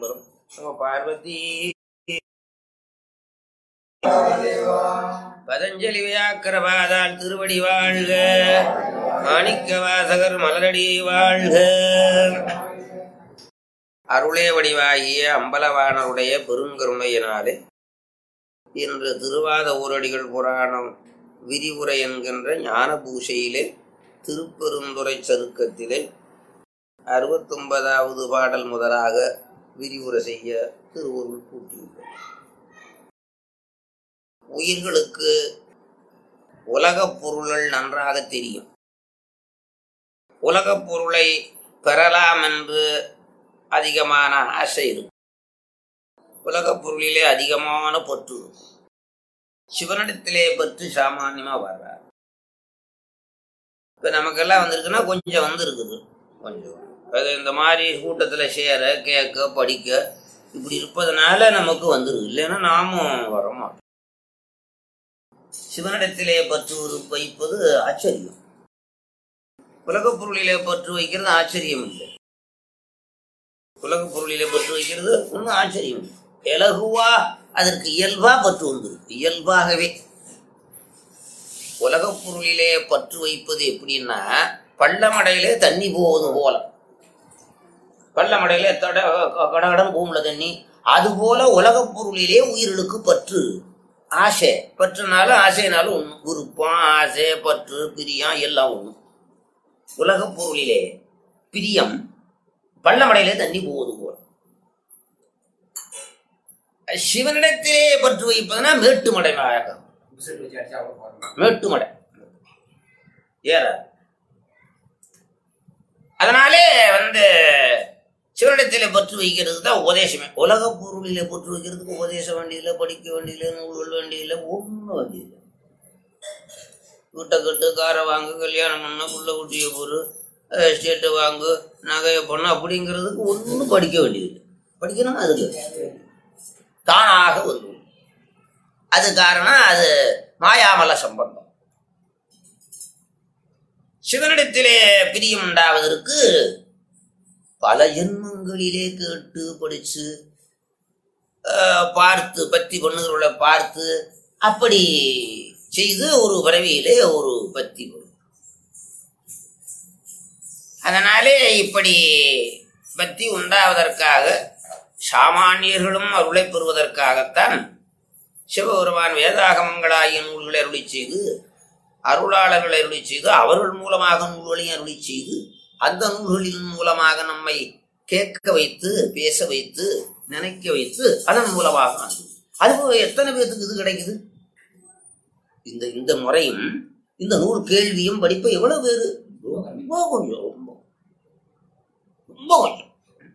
திருச்சிற்றம்பலம் நம்ம பார்வதி பதஞ்சலி வியாக்கிரவாதால் திருவடி வாழ்க மாணிக்க வாசகர் மலரடி வாழ்க அருளே வடிவாகிய அம்பலவாணருடைய பெருங்கருணையினாலே இன்று திருவாத ஊரடிகள் புராணம் விரிவுரை என்கின்ற ஞான பூஷையிலே திருப்பெருந்துறை சருக்கத்திலே அறுபத்தொன்பதாவது பாடல் முதலாக விரிவுரை செய்ய திருவருள் கூட்டியுள்ளோம் உயிர்களுக்கு உலகப் பொருள்கள் நன்றாக தெரியும் உலகப் பொருளை பெறலாம் என்று அதிகமான ஆசை இருக்கும் உலகப் பொருளிலே அதிகமான பற்று இருக்கும் சிவனிடத்திலே பற்று சாமானியமா வர்றார் இப்ப நமக்கெல்லாம் வந்திருக்குன்னா கொஞ்சம் வந்திருக்குது கொஞ்சம் அது இந்த மாதிரி கூட்டத்துல சேர கேட்க படிக்க இப்படி இருப்பதனால நமக்கு வந்துருது இல்லைன்னா நாமும் வர மாட்டோம் சிவனிடத்திலே பற்று ஒரு- வைப்பது ஆச்சரியம் உலகப் பொருளிலே பற்று வைக்கிறது ஆச்சரியம் இல்லை உலகப் பொருளிலே பற்று வைக்கிறது ஒன்றும் ஆச்சரியம் இல்லை இலகுவா அதற்கு இயல்பா பற்று வந்திருக்கு இயல்பாகவே உலகப் பொருளிலே பற்று வைப்பது எப்படின்னா பள்ளமடையிலே தண்ணி போவது போல பள்ளமடையிலே தட கடகடம் பூமில தண்ணி அதுபோல உலகப் பொருளிலே உயிர்களுக்கு பற்று ஆசை பற்றுனாலும் ஆசைனாலும் ஒன்று விருப்பம் ஆசை பற்று பிரியம் எல்லாம் ஒன்று உலகப் பொருளிலே பிரியம் பள்ளமடையிலே தண்ணி போவது போல சிவனிடத்திலே பற்று வைப்பதுனா மேட்டுமடை நாயகம் மேட்டுமடை ஏற அதனாலே வந்து சிவனிடத்திலே பற்று வைக்கிறது தான் உபதேசமே உலக பொருளிலே பற்று வைக்கிறதுக்கு உபதேசம் வேண்டியதில்லை படிக்க வேண்டியதில்லை நூல்கள் வேண்டியதில்லை ஒன்றும் வேண்டியதில்லை வீட்டை கட்டு காரை வாங்கு கல்யாணம் பண்ண புள்ள குட்டிய பொரு ஸ்டேட்டை வாங்கு நகையை பண்ண அப்படிங்கிறதுக்கு ஒன்றும் படிக்க வேண்டியதில்லை படிக்கணும் அதுக்கு தானாக வந்து அது காரணம் அது மாயாமல சம்பந்தம் சிவனிடத்திலே பிரியம் உண்டாவதற்கு பல ஜென்மங்களிலே கேட்டு படிச்சு ஆஹ், பார்த்து பத்தி பண்ணுகிறவளை பார்த்து அப்படி செய்து ஒரு பிறவியிலே ஒரு பத்தி வரும் அதனாலே இப்படி பக்தி உண்டாவதற்காக சாமானியர்களும் அருளை பெறுவதற்காகத்தான் சிவபெருமான் வேதாகமங்களாகிய நூல்களை அருளி செய்து அருளாளர்களை அருளி செய்து அவர்கள் மூலமாக நூல்களையும் அருளி செய்து அந்த நூல்களின் மூலமாக நம்மை கேட்க வைத்து பேச வைத்து நினைக்க வைத்து அதன் மூலமாக அருள். அது எத்தனை பேர்த்துக்கு இது கிடைக்குது இந்த இந்த முறையும் இந்த நூல் கேள்வியும் படிப்பு எவ்வளவு பேரு ரொம்ப கொஞ்சம் ரொம்ப ரொம்ப கொஞ்சம்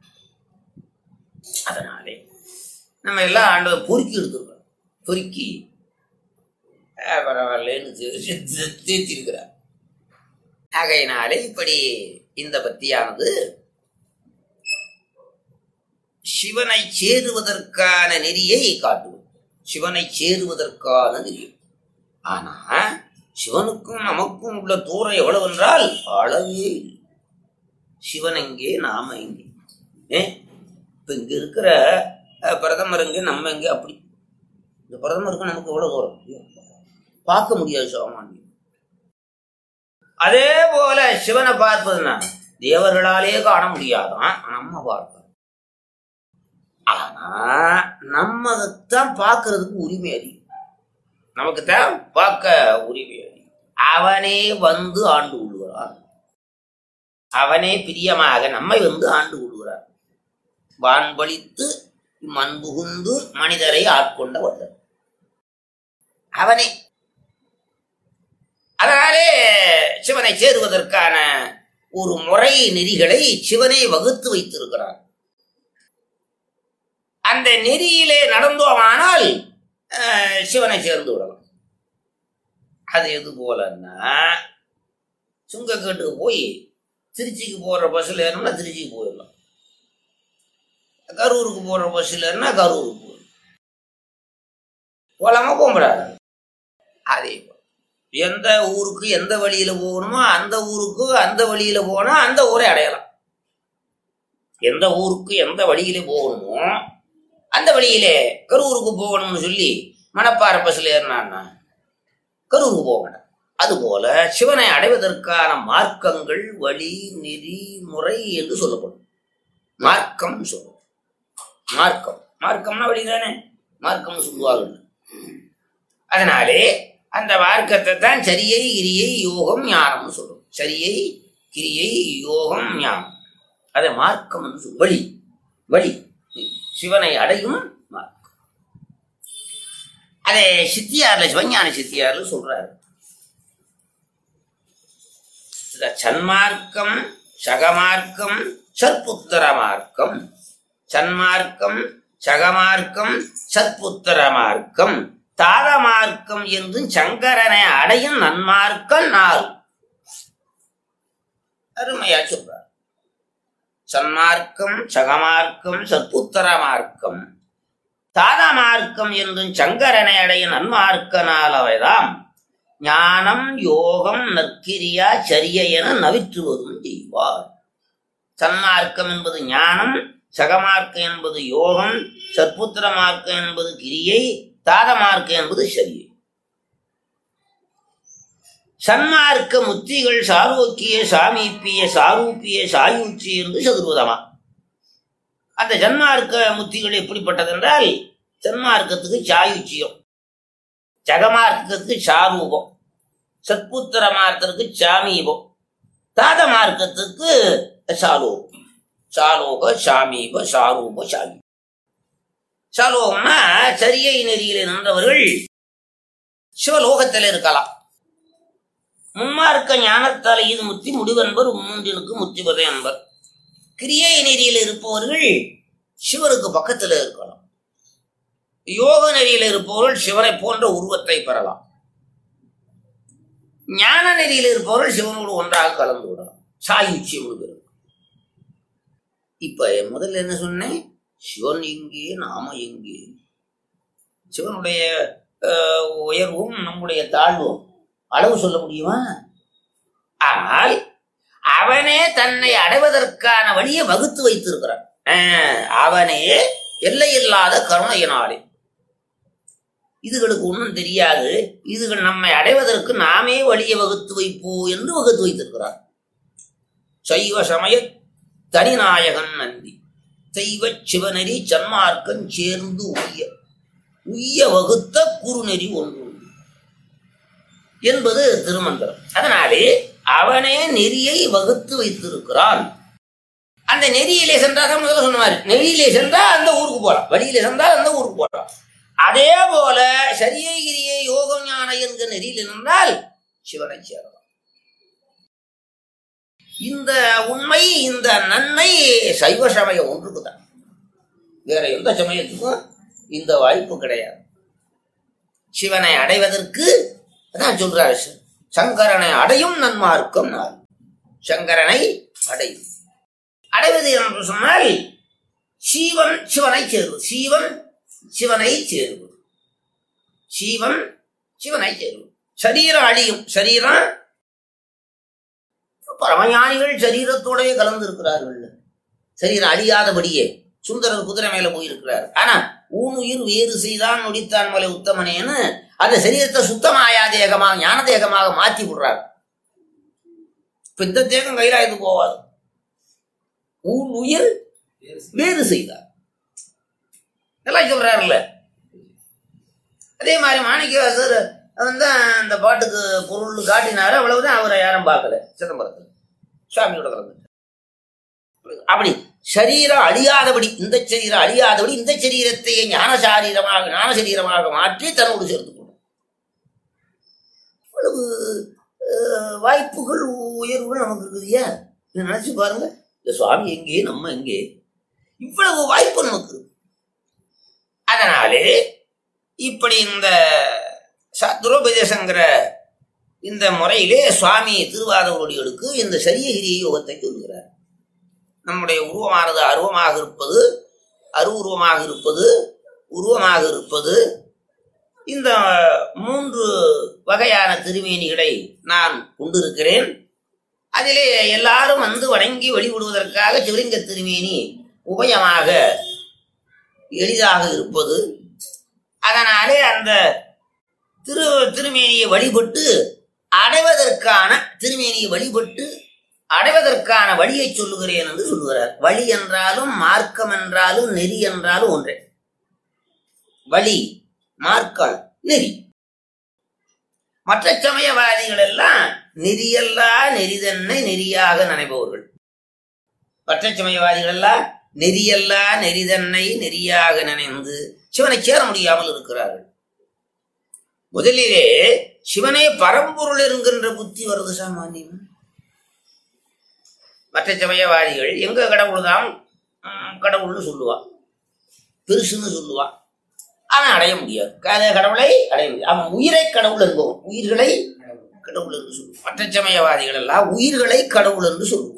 அதனாலே நம்ம எல்லாம் ஆண்டு பொறுக்கி எடுத்துருக்கோம் பொறுக்கி அஹ், பரவாயில்லன்னு தேர்த்திருக்கிறார் ஆகையினாலே இப்படி இந்த பத்தியானது சிவனை சேருவதற்கான நெறியை காட்டுவது சிவனை சேருவதற்கான நெறி ஆனா சிவனுக்கும் நமக்கும் உள்ள தூரம் எவ்வளவு என்றால் அளவே இல்லை சிவன் எங்கே நாம எங்கே ஏ இப்ப இங்க இருக்கிற அஹ், பிரதமர் எங்கே நம்ம எங்கே அப்படி இந்த பிரதமருக்கு நமக்கு எவ்வளவு தூரம் ஐயோ, பார்க்க முடியாது சாமானியம் அதே போல சிவனை பார்ப்பதுன்னா தேவர்களாலே காண முடியாதான் நம்ம பார்க்கணும் ஆனா நம்மதான் பார்க்கறதுக்கு உரிமை அதிகம் நமக்கு தான் பார்க்க உரிமை அதிகம் அவனே வந்து ஆண்டு கொள்கிறான் அவனே பிரியமாக நம்மை வந்து ஆண்டு கொள்கிறார் வான்பளித்து மண் புகுந்து மனிதரை ஆட்கொண்ட வல்லர் அவனே அதனாலே சிவனை சேருவதற்கான ஒரு முறை நெறிகளை சிவனை வகுத்து வைத்திருக்கிறார் அந்த நெறியிலே நடந்தோமானால் அஹ், சிவனை சேர்ந்து விடலாம் அது எது போலன்னா சுங்கக்கட்டுக்கு போய் திருச்சிக்கு போற பஸ்ஸில் ஏறணும்னா திருச்சிக்கு போயிடலாம் கரூருக்கு போற பஸ்ஸில் ஏறினா கரூருக்கு போயிடலாம் போலாமா போகக்கூடாது அதே போல எந்த ஊருக்கு எந்த வழியில போகணுமோ அந்த ஊருக்கு அந்த வழியில போனா அந்த ஊரை அடையலாம் எந்த ஊருக்கு எந்த வழியிலே போகணுமோ அந்த வழியிலே கரூருக்கு போகணும்னு சொல்லி மணப்பாறை பஸ்ல ஏறினான்னா கரூருக்கு போக மாட்டான் அதுபோல சிவனை அடைவதற்கான மார்க்கங்கள் வழி நெறி முறை என்று சொல்லப்படும் மார்க்கம் சொல்லும் மார்க்கம் மார்க்கம்னா வழிதானே மார்க்கம் சொல்லுவார்கள் அதனாலே அந்த மார்க்கத்தை தான் சரியை கிரியை யோகம் ஞானம்னு சொல்லும் சரியை கிரியை யோகம் ஞானம் அதை மார்க்கம் சொல்லும் வழி வழி சிவனை அடையும் மார்க்கம் அதை சித்தியார்ல சிவஞான சித்தியார்ல சொல்றாரு இந்த சன்மார்க்கம் சகமார்க்கம் சற்புத்தர மார்க்கம் சன்மார்க்கம் சகமார்க்கம் சற்புத்தர மார்க்கம் தாத மார்க்கம் என்று சங்கரனை அடையும் நன்மார்க்கம் நாள் அருமையா சொல்றார் சன்மார்க்கம் சகமார்க்கம் சற்புத்தர மார்க்கம் தாத மார்க்கம் என்றும் சங்கரனை அடையும் நன்மார்க்க நாள் அவைதாம் ஞானம் யோகம் நற்கிரியா சரிய என நவிற்றுவதும் செய்வார் சன்மார்க்கம் என்பது ஞானம் சகமார்க்கம் என்பது யோகம் சற்புத்திர மார்க்கம் என்பது கிரியை தாத மார்க்கம் என்பது சரியை சன்மார்க்க முத்திகள் சாரோக்கிய சாமீப்பிய சாரூப்பிய சாயூச்சி என்று சதுர்வதமா அந்த சன்மார்க்க முத்திகள் எப்படிப்பட்டது என்றால் சன்மார்க்கத்துக்கு சாயுச்சியம் ஜகமார்க்கத்துக்கு சாரூபம் சத்புத்திர மார்க்கத்துக்கு சாமீபம் தாத மார்க்கத்துக்கு சாலோகம் சாலோக சாமீப சாரூப சாமி சாலோகம்னா சரியை நெறியில் நின்றவர்கள் சிவலோகத்தில் இருக்கலாம் முன்மார்க்க ஞானத்தால் இது முத்தி முடிவென்பர் மூன்றினுக்கு முத்திபதை என்பர் கிரியை நெறியில் இருப்பவர்கள் சிவருக்கு பக்கத்தில் இருக்கலாம் யோக நெறியில் இருப்பவர்கள் சிவனை போன்ற உருவத்தை பெறலாம் ஞான நெறியில் இருப்பவர்கள் சிவனோடு ஒன்றாக கலந்து விடலாம் சாயுச்சி முழுவதும் இப்ப முதல்ல என்ன சொன்னேன் சிவன் எங்கே நாம எங்கே சிவனுடைய அஹ், உயர்வும் நம்முடைய தாழ்வும் அளவு சொல்ல முடியுமா ஆனால் அவனே தன்னை அடைவதற்கான வழியை வகுத்து வைத்திருக்கிறான் அஹ், அவனே எல்லையில்லாத கருணையினாலே இதுகளுக்கு ஒன்றும் தெரியாது இதுகள் நம்மை அடைவதற்கு நாமே வழியை வகுத்து வைப்போம் என்று வகுத்து வைத்திருக்கிறார் சைவ சமய தனிநாயகன் நந்தி தெய்வ சிவநெறி சன்மார்க்கன் சேர்ந்து உய்ய உய்ய வகுத்த குறுநெறி ஒன்று உண்டு. என்பது திருமந்திரம் அதனாலே அவனே நெறியை வகுத்து வைத்திருக்கிறான் அந்த நெறியிலே சென்றால் தான் முதல்ல சொன்ன மாதிரி நெறியிலே சென்றால் அந்த ஊருக்கு போகலாம் வழியிலே சென்றால் அந்த ஊருக்கு போகலாம் அதே போல சரியை கிரியை யோகம் ஞான என்கிற நெறியில் இருந்தால் சிவனை சேரலாம் இந்த உண்மை இந்த நன்மை சைவ சமயம் ஒன்றுக்கு தான் வேற எந்த சமயத்துக்கும் இந்த வாய்ப்பு கிடையாது சிவனை அடைவதற்கு அதான் சொல்றாரு ச- சங்கரனை அடையும் நன்மார்க்கம் நாள் சங்கரனை அடையும் அடைவது என்று சொன்னால் சீவன் சிவனை சேருவது சீவன் சிவனை சேருவது சீவன் சிவனை சேருவது சரீரம் அழியும் சரீரம் பரமஞானிகள் சரீரத்தோடவே கலந்து இருக்கிறார்கள் சரீரம் அழியாதபடியே சுந்தரர் குதிரை மேல போயிருக்கிறார் ஆனா ஊனுயிர் வேறு செய்தான் நொடித்தான் மலை உத்தமனேன்னு அந்த சரீரத்தை சுத்தமாயா தேகமாக ஞான தேகமாக மாத்தி விடுறார் இப்ப இந்த தேகம் கைலாயத்து போவாது ஊன் உயிர் வேறு செய்தார் இதெல்லாம் சொல்றாருல்ல அதே மாதிரி மாணிக்கவாசர் வந்து அந்த பாட்டுக்கு பொருள் காட்டினாரு அவ்வளவுதான் அவரை யாரும் பார்க்கல சிதம்பரத்தில் சுவாமியோட கலந்து அப்படி சரீரம் அழியாதபடி இந்த சரீரம் அழியாதபடி இந்த சரீரத்தையே ஞான சாரீரமாக ஞான சரீரமாக மாற்றி தன்னோடு சேர்த்துக் கொள்ளும் இவ்வளவு அஹ், வாய்ப்புகள் உயர்வுகள் நமக்கு இருக்குதுயா இதை நினைச்சு பாருங்க இந்த சுவாமி எங்கே நம்ம எங்கே இவ்வளவு வாய்ப்பு நமக்கு இருக்கு அதனாலே இப்படி இந்த ச- துரோபதேசங்கிற இந்த முறையிலே சுவாமி திருவாதவடிகளுக்கு இந்த சரியகிரி யோகத்தை சொல்கிறார் நம்முடைய உருவமானது அருவமாக இருப்பது அருவுருவமாக இருப்பது உருவமாக இருப்பது இந்த மூன்று வகையான திருமேனிகளை நான் கொண்டிருக்கிறேன் அதிலே எல்லாரும் வந்து வணங்கி வழிபடுவதற்காக சிவலிங்க திருமேனி உபயமாக எளிதாக இருப்பது அதனாலே அந்த திரு திருமேனியை வழிபட்டு அடைவதற்கான திருமேனியை வழிபட்டு அடைவதற்கான வழியை சொல்லுகிறேன் என்று சொல்லுகிறார் வழி என்றாலும் மார்க்கம் என்றாலும் நெறி என்றாலும் ஒன்றே வழி மார்க்கம் நெறி மற்ற சமயவாதிகள் எல்லாம் நெறியல்லா நெறிதன்னை நெறியாக நினைப்பவர்கள் மற்ற சமயவாதிகள் எல்லாம் நெறியல்லா நெறிதன்னை நெறியாக நினைந்து சிவனை சேர முடியாமல் இருக்கிறார்கள் முதலிலே சிவனே பரம்பொருள் என்கின்ற புத்தி வருது சாமானியம் மற்ற சமயவாதிகள் எங்க கடவுள் தான் ம், கடவுள்னு சொல்லுவான் பெருசுன்னு சொல்லுவான் அவன் அடைய முடியாது க- கடவுளை அடைய முடியாது அவன் உயிரை கடவுள் என்பவன் உயிர்களை கடவுள் என்று சொல்லுவான் மற்ற சமயவாதிகள் எல்லாம் உயிர்களை கடவுள் என்று சொல்லுவான்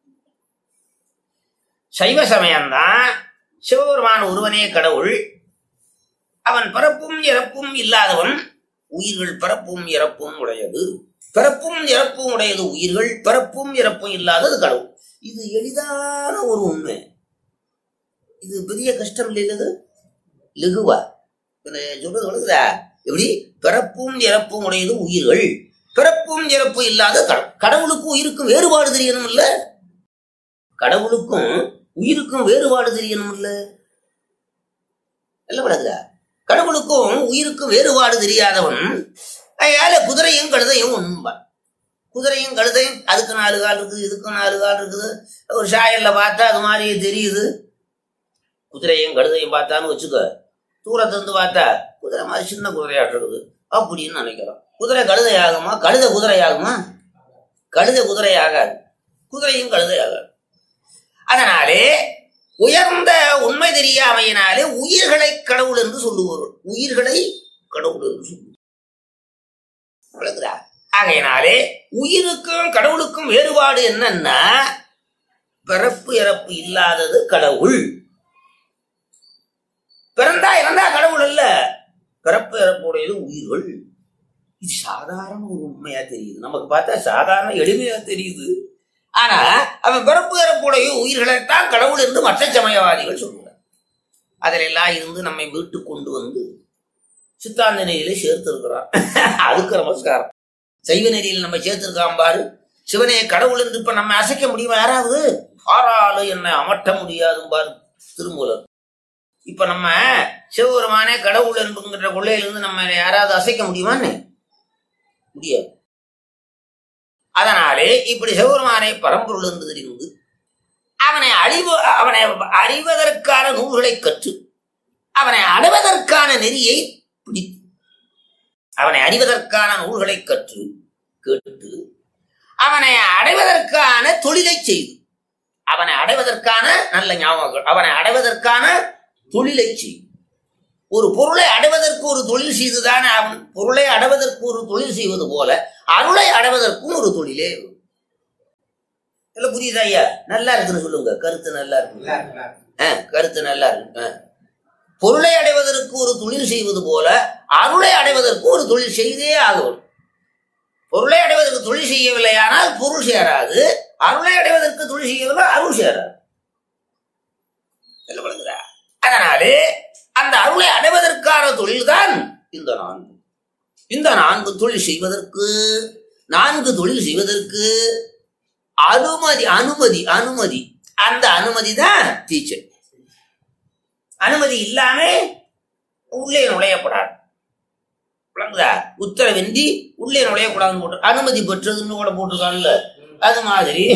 சைவ சமயம்தான் சிவபெருமான் ஒருவனே கடவுள் அவன் பிறப்பும் இறப்பும் இல்லாதவன் உயிர்கள் பிறப்பும் இறப்பும் உடையது பிறப்பும் இறப்பும் உடையது உயிர்கள் பிறப்பும் இறப்பும் இல்லாதது கடவுள் இது எளிதான ஒரு உண்மை இது பெரிய கஷ்டம் இல்லைல்லது லகுவா இதுல சொல்றது விளக்குதா எப்படி பிறப்பும் இறப்பும் உடையது உயிர்கள் பிறப்பும் இறப்பு இல்லாத கடவுள் கடவுளுக்கும் உயிருக்கும் வேறுபாடு தெரியணும் இல்ல கடவுளுக்கும் உயிருக்கும் வேறுபாடு தெரியணும் இல்ல எல்லாம் விளக்குதா கடவுளுக்கும் உயிருக்கும் வேறுபாடு தெரியாதவன் அதனால குதிரையும் கழுதையும் உண்பான் குதிரையும் கழுதையும் அதுக்கு நாலு கால் இருக்குது இதுக்கு நாலு கால் இருக்குது ஒரு சாயல்ல பார்த்தா அது மாதிரியே தெரியுது குதிரையும் கழுதையும் பார்த்தான்னு வச்சுக்க தூரத்துல இருந்து பார்த்தா குதிரை மாதிரி சின்ன குதிரையாட்டம் இருக்குது அப்படின்னு நினைக்கிறோம் குதிரை கழுதை ஆகுமா கழுதை குதிரை ஆகுமா கழுதை குதிரை ஆகாது குதிரையும் கழுதை ஆகாது அதனாலே உயர்ந்த உண்மை தெரியாமையினாலே உயிர்களை கடவுள் என்று சொல்லுவார்கள் உயிர்களை கடவுள் என்று சொல்லுவார் விளங்குதா? ஆகையினாலே உயிருக்கும் கடவுளுக்கும் வேறுபாடு என்னன்னா பிறப்பு இறப்பு இல்லாதது கடவுள் பிறந்தா இறந்தா கடவுள் அல்ல பிறப்பு இறப்புடையது உயிர்கள் இது சாதாரண ஒரு உண்மையா தெரியுது நமக்கு பார்த்தா சாதாரண எளிமையா தெரியுது ஆனா அவன் பிறப்பு இறப்புடைய உயிர்களைத்தான் கடவுள் என்று மற்ற சமயவாதிகள் சொல்கிறார் அதில் எல்லாம் இருந்து நம்மை வீட்டு கொண்டு வந்து சித்தாந்த நெறியில சேர்த்திருக்கிறான் அதுக்கு நமஸ்காரம் சைவ நெறியில் நம்ம சேர்த்திருக்கான் பாரு சிவனே கடவுள் என்று இப்ப நம்ம அசைக்க முடியுமா யாராவது ஆறாலு என்னை அமட்ட முடியாதும் பாரு திருமூலர் இப்ப நம்ம சிவபெருமானே கடவுள் என்புங்கிற கொள்ளையிலிருந்து நம்ம யாராவது அசைக்க முடியுமான்னு முடியாது அதனாலே இப்படி சிவபெருமானை பரம்பொருள் என்று தெரிந்து அவனை அழிவு அவனை அறிவதற்கான நூல்களை கற்று அவனை அடைவதற்கான நெறியை பிடித்து அவனை அறிவதற்கான நூல்களை கற்று கேட்டு அவனை அடைவதற்கான தொழிலை செய்து அவனை அடைவதற்கான நல்ல ஞாபகம் அவனை அடைவதற்கான தொழிலை செய்து ஒரு பொருளை அடைவதற்கு ஒரு தொழில் செய்துதான் அவன் பொருளை அடைவதற்கு ஒரு தொழில் செய்வது போல அருளை அடைவதற்கும் ஒரு தொழிலே இல்ல புரியுதா ஐயா நல்லா இருக்குன்னு சொல்லுங்க கருத்து நல்லா இருக்கு ஆ, கருத்து நல்லா இருக்கு ஆ. பொருளை அடைவதற்கு ஒரு தொழில் செய்வது போல அருளை அடைவதற்கு ஒரு தொழில் செய்தே ஆகும் பொருளை அடைவதற்கு தொழில் செய்யவில்லையானால் பொருள் சேராது அருளை அடைவதற்கு தொழில் செய்யவில்லை அருள் சேராது என்ன பண்ணுகிறா அதனாலே அந்த அருளை அடைவதற்கான தொழில்தான் இந்த நான்கு இந்த நான்கு தொழில் செய்வதற்கு நான்கு தொழில் செய்வதற்கு அனுமதி அனுமதி அனுமதி அந்த அனுமதி தான் டீச்சர் அனுமதி இல்லாம உள்ளே நுழையப்படாது விளங்குதா உத்தரவின்றி உள்ளே நுழையக்கூடாதுன்னு போட்டு அனுமதி பெற்றதுன்னு கூட போட்டிருக்காங்கல்ல அது மாதிரி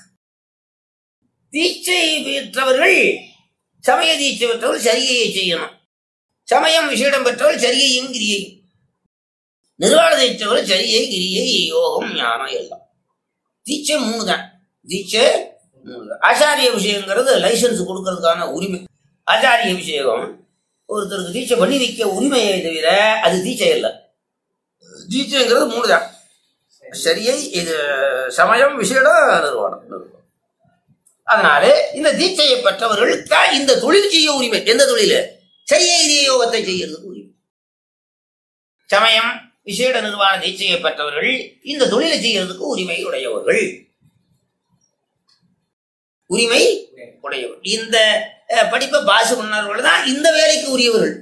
தீட்சை பெற்றவர்கள் சமய தீட்சை பெற்றவர்கள் சரியை செய்யணும் சமயம் விசேடம் பெற்றவர்கள் சரியையும் கிரியையும் நிர்வாண தீட்சவர்கள் சரியை கிரியை யோகம் ஞானம் எல்லாம் தீட்சை மூணு தான் தீட்சை மூணு தான் ஆச்சாரிய விஷயங்கிறது லைசன்ஸ் கொடுக்கறதுக்கான உரிமை ஆச்சாரிய விஷயம் ஒருத்தருக்கு தீட்சை பண்ணி வைக்க உரிமையை தவிர அது தீட்சை இல்லை தீட்சைங்கிறது மூணு தான் சரியை இது சமயம் விசேடம் நிர்வாணம் நிர்வாணம் அதனாலே இந்த தீட்சையை பெற்றவர்களுக்கு தான் இந்த தொழில் செய்ய உரிமை எந்த தொழில் சரியை கிரிய யோகத்தை செய்யறதுக்கு உரிமை சமயம் விசேட நிர்வாண தீட்சையை பெற்றவர்கள் இந்த தொழிலை செய்யறதுக்கு உரிமை உடையவர்கள் உரிமை உடையவர் இந்த அஹ், படிப்பை பாசு பண்ணவர்கள் தான் இந்த வேலைக்கு உரியவர்கள்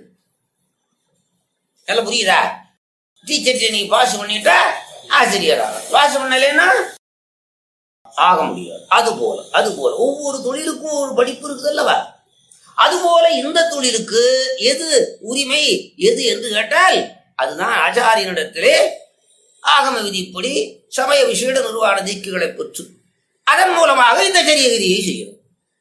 நல்லா புரியுதா டீச்சர் நீ பாஸ் பண்ணிட்டா ஆசிரியர் ஆகலாம் பாஸ் பண்ணலைன்னா ஆக முடியாது அது போல அது போல ஒவ்வொரு தொழிலுக்கும் ஒரு படிப்பு இருக்குது அல்லவா அதுபோல இந்த தொழிலுக்கு எது உரிமை எது என்று கேட்டால் அதுதான் ஆச்சாரியனிடத்திலே ஆகம விதிப்படி சமய விசேட நிர்வாண தீக்குகளை பெற்று அதன் மூலமாக இந்த சரியகிரியை செய்யணும்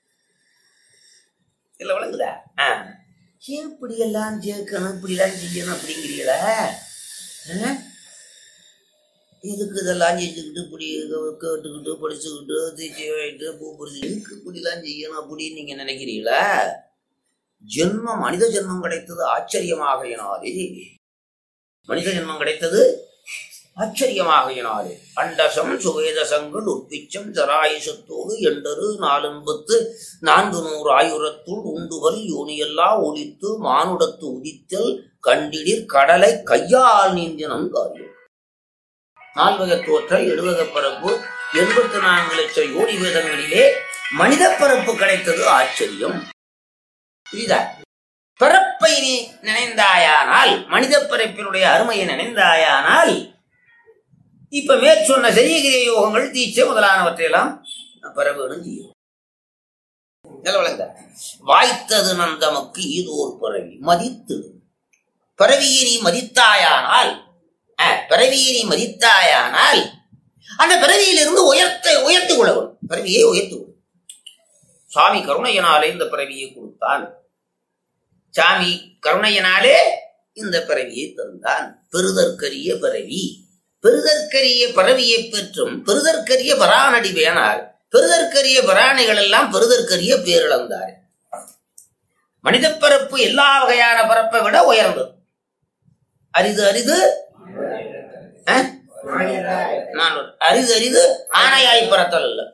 இல்ல விளங்குதா ஆ. ஏன் இப்படி எல்லாம் சேர்க்கணும் இப்படி எல்லாம் செய்யணும் அப்படிங்கிறீங்களா ஆ? இதுக்கு இதெல்லாம் செஞ்சுக்கிட்டு இப்படி கேட்டுக்கிட்டு படிச்சுக்கிட்டு தீச்சி வாங்கிட்டு பூ பறிச்சு இதுக்கு இப்படிலாம் செய்யணும் அப்படின்னு நீங்க நினைக்கிறீங்களா ஜென்மம் மனித ஜென்மம் கிடைத்தது ஆச்சரியமாகையினாலே மனித ஜென்மம் கிடைத்தது ஆச்சரியமாகையினாலே அண்டசம் சுவேதசங்கள் உற்பிச்சம் ஜராயுசத்தோடு எண்டரு நாலெண்பத்து நான்கு நூறு ஆயுரத்துள் உண்டுவல் யோனியெல்லாம் ஒழித்து மானுடத்து உதித்தல் கண்டிடிற் கடலை கையால் நீந்தினம் காரியம் நால்வகை தோற்ற எழுவக பரப்பு எண்பத்தி நான்கு லட்சம் யோனி வேதங்களிலே மனித பரப்பு கிடைத்தது ஆச்சரியம் புரியுதா பிறப்பை நீ நினைந்தாயானால் மனித பிறப்பினுடைய அருமையை நினைந்தாயானால் இப்ப மேற்சொன்ன செய்யகிரிய யோகங்கள் தீட்சை முதலானவற்றையெல்லாம் பெற வேணும் செய்யும் நல்ல விளங்க வாய்த்தது நந்தமக்கு ஈதோர் பிறவி மதித்து பிறவியை நீ மதித்தாயானால் அஹ், பிறவியை நீ மதித்தாயானால் அந்த பிறவியிலிருந்து உயர்த்த உயர்த்தி கொள்ளவும் பிறவியை உயர்த்தி கொள்ளும் சுவாமி கருணையனாலே இந்த பிறவியை கொடுத்தான் சாமி கருணையனாலே இந்த பிறவியை தந்தான் பெறுதற்கரிய பிறவி பெறுதற்கரிய பிறவியை பெற்றும் பெறுதற்கரிய பராணடி வேணால் பெறுதற்கரிய பிராணிகள் எல்லாம் பெறுதற்கரிய பேரிழந்தார் மனித பிறப்பு எல்லா வகையான பிறப்பை விட உயர்ந்தது அரிது அரிது அஹ்? நான் ஒரு- அரிது அரிது ஆணையாய் பிறத்தல் அல்ல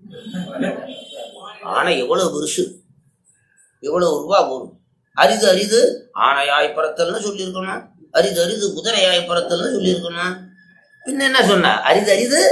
ஆனை எவ்வளவு பெருசு எவ்வளவு ரூபா போகும் அரிது அரிது ஆனையாய் பறத்தல்னு சொல்லியிருக்கணும் அரிது அரிது குதிரையாய் பறத்தல்னு சொல்லியிருக்கணும் பின்ன என்ன சொன்ன அரிது அரிது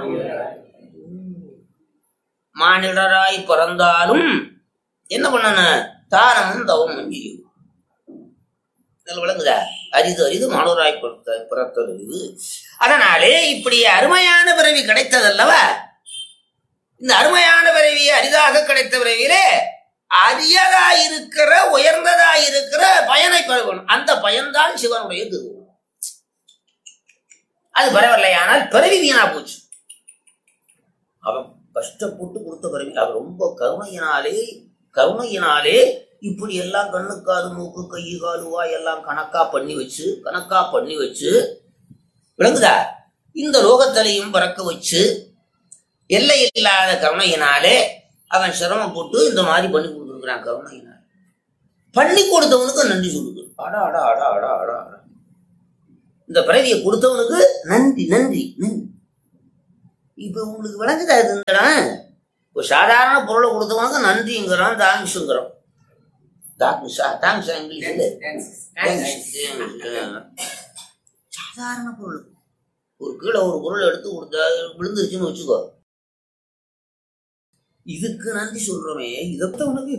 மானிடராய் பிறந்தாலும் என்ன பண்ணணும் தானமும் தவமும் செய்யும் இதுல விளங்குதா அரிது அரிது மாணவராய் பிறத்த பிறத்தல் அரிது அதனாலே இப்படி அருமையான பிறவி கிடைத்ததல்லவா இந்த அருமையான பிறவி அரிதாக கிடைத்த பிறவியிலே அரியதா இருக்கிற உயர்ந்ததா இருக்கிற பயனை பெறணும் அந்த பயன்தான் சிவனுடைய திருவுருவம் அது பரவாயில்லையானால் பிறவி வீணா போச்சு அவன் கஷ்டப்பட்டு கொடுத்த பிறவி அவன் ரொம்ப கருணையினாலே கருணையினாலே இப்படி எல்லாம் கண்ணு காது மூக்கு கை கால் வாய் எல்லாம் கணக்கா பண்ணி வச்சு கணக்கா பண்ணி வச்சு விளங்குதா இந்த லோகத்திலையும் பறக்க வச்சு எல்லை இல்லாத கருணையினாலே அவன் சிரமப்பட்டு இந்த மாதிரி பண்ணி கொடுத்துருக்கிறான் கருணையினால் பண்ணி கொடுத்தவனுக்கு நன்றி சொல்லுது அடா அடா அடா அடா அடா அடா இந்த பிறவியை கொடுத்தவனுக்கு நன்றி நன்றி நன்றி இப்ப உங்களுக்கு விளங்குதா இது இந்த இடம்? ஒரு சாதாரண பொருளை கொடுத்தவனுக்கு நன்றிங்கிறான் தேங்க்ஸுங்கிறான் தேங்க்ஸா தேங்க்ஸா இங்கிலீஷ்ல Thanks. சாதாரண பொருள் ஒரு கீழே ஒரு பொருள் எடுத்து கொடுத்தா விழுந்துருச்சுன்னு வச்சுக்கோ இதுக்கு நன்றி சொல்றோமே இதத்தவனுக்கு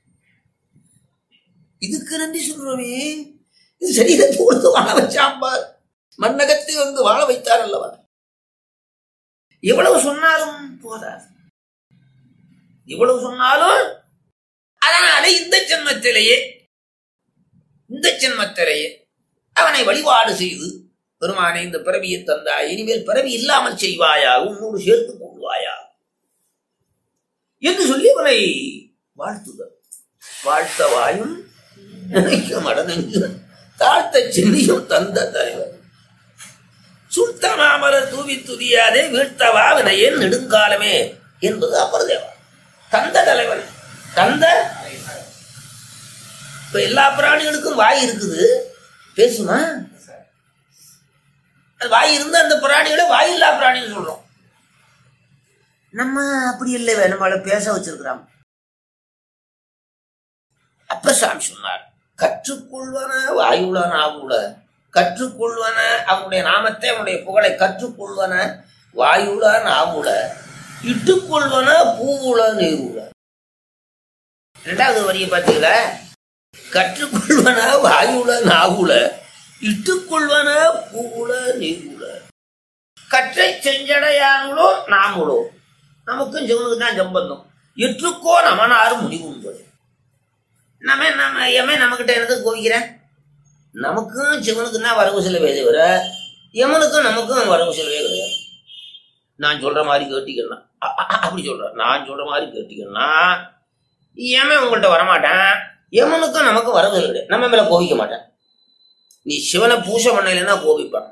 இதுக்கு நன்றி சொல்றோமே இது சரீரத்தை கொடுத்து வாழ வச்சாம்பார் மன்னகத்தை வந்து வாழ வைத்தார் அல்லவா எவ்வளவு சொன்னாலும் போதாது இவ்வளவு சொன்னாலும் அதனால இந்த ஜென்மத்திலேயே இந்த ஜென்மத்திலேயே அவனை வழிபாடு செய்து பெருமானை இந்த பிறவியை தந்தாய் இனிமேல் பிறவி இல்லாமல் செய்வாயா உன்னோடு சேர்த்துக் கொள்வாயா என்று சொல்லி அவனை வாழ்த்துதல் வாழ்த்த வாயும் நினைக்க மடனெஞ்சும் தாழ்த்த சென்னியும் தந்த தலைவர் சுத்த மாமலர் தூவி துதியாதே வீழ்த்தவா வினையேன் நெடுங்காலமே என்பது அப்பரதேவா தந்த தலைவன் தந்த இப்ப எல்லா பிராணிகளுக்கும் வாய் இருக்குது பேசுமா அது வாய் இருந்தா அந்த பிராணிகளை வாய் இல்லா பிராணின்னு சொல்றோம் நம்ம அப்படி இல்லை நம்மள பேச வச்சிருக்கிறோம் அப்ப சாமி சொன்னார் கற்றுக்கொள்வன வாயுளன் ஆகுல கற்றுக்கொள்வன அவனுடைய நாமத்தை அவனுடைய புகழை கற்றுக்கொள்வன வாயுளன் ஆகுல இட்டுக்கொள்வன பூவுல நீருல ரெண்டாவது வரியை பார்த்தீங்களா கற்றுக்கொள்வன வாயுல நாகுல இட்டுக்கொள்வன பூவுல நீருல கற்றை செஞ்சடையானுளோ நாமுளோ நமக்கும் சிவனுக்கு தான் சம்பந்தம் எற்றுக்கோ நமனாறு முடிவுன்பது நம்ம நம்ம எமே நம்மகிட்ட எனக்கு கோவிக்கிறேன் நமக்கும் சிவனுக்கும் தான் வரவு செலவே தவிர எமனுக்கும் நமக்கும் வரவு செலவே கிடையாது நான் சொல்ற மாதிரி கேட்டீங்கன்னா அ- அ- அப்படி சொல்றேன் நான் சொல்ற மாதிரி கேட்டீங்கன்னா எமன் உங்கள்கிட்ட வரமாட்டேன் எமனுக்கும் நமக்கும் வரவு செலவு கிடையாது நம்ம மேல கோவிக்க மாட்டேன் நீ சிவனை பூசை பண்ணலைன்னா கோபிப்பான்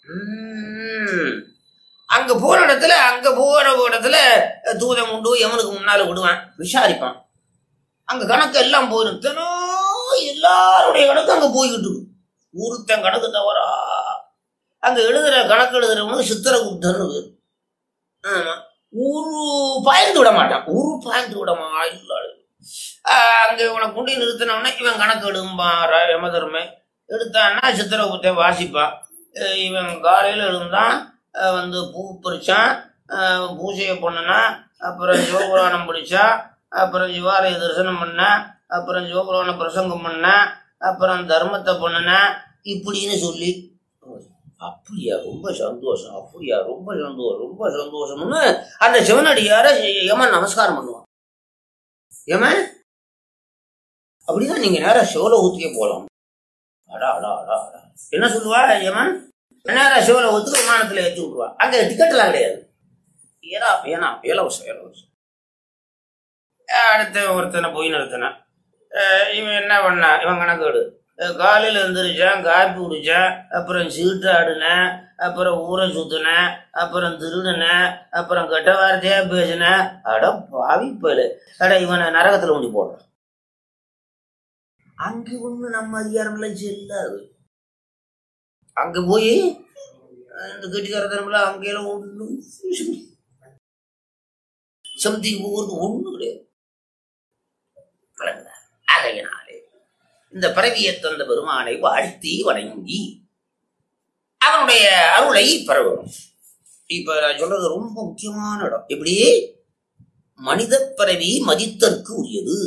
உம். அங்க போற இடத்துல அங்க போற இடத்துல தூதம் உண்டு யமனுக்கு முன்னால விடுவான் விசாரிப்பான் அங்க கணக்கு எல்லாம் போயிடும் தினம் எல்லாருடைய கணக்கு அங்க போய்கிட்டு இருக்கு ஒருத்தன் கணக்கு தவறா அங்க எழுதுற கணக்கு எழுதுறவனுக்கு சித்திரகுப்தர்னு பேரு ஆமா ஒரு பாய்ந்து விட மாட்டான் ஒரு பாய்ந்து விட மாட்டான் அங்க இவனை கொண்டு நிறுத்தினவனே இவன் கணக்கு எடும்பான் ர- யமதர்மே எடுத்தான்னா சித்திரகுப்தன் வாசிப்பான் அஹ் இவன் காலையில் எழுந்தான் அஹ் வந்து பூ பறிச்சான் அஹ் பூஜையை பண்ணுனா அப்புறம் சிவபுராணம் படிச்சான் அப்புறம் சிவாலய தரிசனம் பண்ணேன் அப்புறம் சிவபுராண பிரசங்கம் பண்ணேன் அப்புறம் தர்மத்தை பண்ணினேன் இப்படின்னு சொல்லி அப்படியா ரொம்ப சந்தோஷம் அப்படியா ரொம்ப சந்தோஷம் ரொம்ப சந்தோஷம்னு அந்த சிவனடியார யமன் நமஸ்காரம் பண்ணுவான் யமன் அப்படின்னா நீங்க நேரம் சிவலோகத்துக்கே போகலாம் அடா அடா அடா அடா என்ன சொல்லுவா யமன் நேரம் சிவலோகத்துக்கு விமானத்துல ஏற்றி விட்டுருவா அங்க டிக்கெட் எல்லாம் கிடையாது ஏனா ஏனா இலவசம் இலவசம் அடுத்த ஒருத்தனை போய் நிறுத்தினான் அஹ் இவன் என்ன பண்ணா இவன் கணக்கேடு அஹ் காலையில எழுந்திரிச்சான் காப்பி குடிச்சான் அப்புறம் சீட்டு ஆடினேன் அப்புறம் ஊரை சுத்தினேன் அப்புறம் திருடினேன் அப்புறம் கெட்ட வார்த்தையா பேசினேன் அட பாவி பயலு அட இவனை நரகத்துல ஊண்டி போடுறான் அங்க ஒண்ணு நம்ம அதிகாரம்லாம் செல்லாது அங்க போய் இந்த கெட்டிக்காரத்தனம்ல அங்கெல்லாம் ஒண்ணும் சம்திங் ஒவ்வொரு ஒண்ணு கிடையாது வழங்குகிறார். ஆகையினாலே இந்த பிறவியை தந்த பெருமானை வாழ்த்தி வணங்கி அவனுடைய அருளை பெறணும் இப்ப நான் சொல்றது ரொம்ப முக்கியமான இடம் எப்படி மனித பிறவி மதித்தற்கு உரியது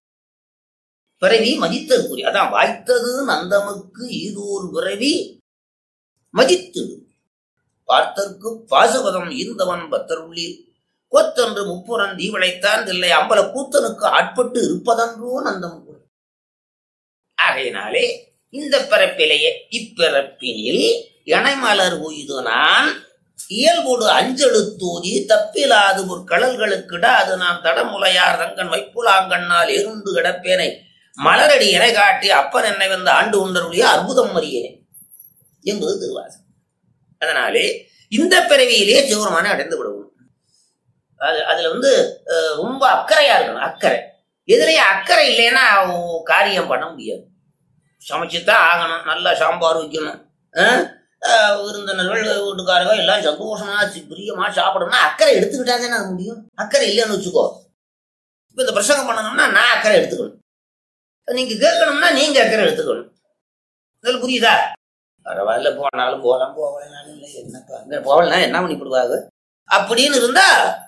பிறவி மதித்தற்கு உரிய அதான் வாய்த்தது நந்தமுக்கு ஈதோர் பிறவி மதித்து பார்த்தற்கு பாசுபதம் ஈந்தவன் பத்தருள்ளி கொத்தன்று முப்புறம் தீவளைத்தான் தில்லை அம்பல கூத்தனுக்கு ஆட்பட்டு இருப்பதன்றோ நந்தம் கூட ஆகையினாலே இந்த பிறப்பிலேயே இப்பிறப்பினில் இணைமலர் உய்து நான் இயல்போடு அஞ்செழுத்தோதி தப்பிலாது ஒரு கடல்களுக்கிட அது நான் தடமுலையார் தங்கன் வைப்புலாங்கண்ணால் எருந்து கிடப்பேனை மலரடி என காட்டி அப்பன் என்னை வந்து ஆண்டு உண்டருடைய அற்புதம் அறியேனே என்பது திருவாசகம் அதனாலே இந்த பிறவியிலே சிவருமான அடைந்து விடுவோம் அது அதுல வந்து அஹ், ரொம்ப அக்கறையா இருக்கணும் அக்கறை எதுலயும் அக்கறை இல்லைன்னா ஓ- காரியம் பண்ண முடியாது சமைச்சுத்தான் ஆகணும் நல்லா சாம்பார் வைக்கணும் அஹ், அஹ், விருந்தினர்கள் வீட்டுக்காரங்க எல்லாம் சந்தோஷமா சி- பிரியமா சாப்பிடணும்னா அக்கறை எடுத்துக்கிட்டா தானே அது முடியும் அக்கறை இல்லைன்னு வச்சுக்கோ இப்ப இந்த பிரசங்கம் பண்ணணும்னா நான் அக்கறை எடுத்துக்கணும் நீங்க கேட்கணும்னா நீங்க அக்கறை எடுத்துக்கணும் இதில் புரியுதா பரவாயில்ல போனாலும் போகலாம் போகலாம் இல்லை என்னப்பா அங்க போகலாம் என்ன பண்ணி போடுவாங்க அப்படின்னு இருந்தா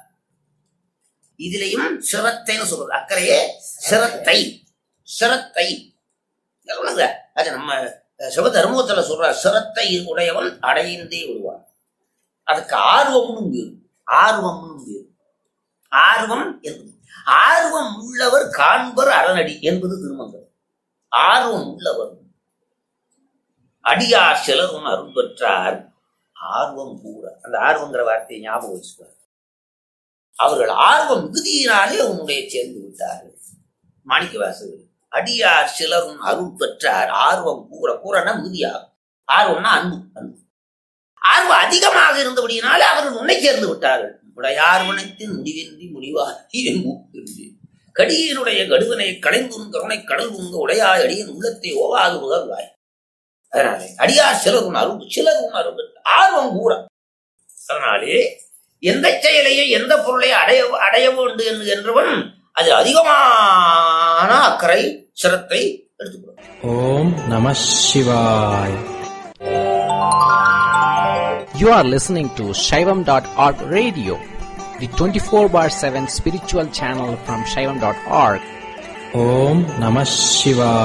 இதுலயும் சிரத்தைன்னு சொல்றது அக்கறையே சிரத்தை சிரத்தை சொல்லுங்க அது நம்ம அஹ், சிவதர்மத்துல சொல்ற சிரத்தை உடையவன் அடைந்தே விடுவான் அதுக்கு ஆர்வம்னு பேரு ஆர்வம்னு பேரு ஆர்வம் என்பது ஆர்வம் உள்ளவர் காண்பர் அரணடி என்பது திருமங்கல் ஆர்வம் உள்ளவர் அடியார் சிலரும் அருள் பெற்றார் ஆர்வம் கூட அந்த ஆர்வங்கிற வார்த்தையை ஞாபகம் வச்சுக்கார் அவர்கள் ஆர்வம் மிகுதியினாலே உன்னுடைய சேர்ந்து விட்டார்கள் மாணிக்க வாசகர் அடியார் சிலரும் அருள் பெற்றார் ஆர்வம் கூற கூறனா மிகுதியாகும் ஆர்வம்னா அன்பு அன்பு ஆர்வம் அதிகமாக இருந்தபடியினாலே அவர்கள் உன்னை சேர்ந்து விட்டார்கள் உடையார் வனத்தின் முடிவின்றி முடிவாகி மூக்கின்றி கடியினுடைய கடுவனை களைந்தும் கருணை கடல் உங்க உடையாய் அடியின் உள்ளத்தை ஓவாது உதவுவாய் அதனாலே அடியார் சிலரும் அருள் சிலரும் அருள் ஆர்வம் கூற அதனாலே எந்த செயலையும் எந்த பொருளை அடைய அடைய வேண்டும் என்று என்றவன் அது அதிகமான அக்கறை சிரத்தை எடுத்துக்கணும் ஓம் நம சிவாய் You are listening to Shaivam.org radio, the 24 bar 7 spiritual channel from Shaivam.org. Om Namah Shivaya.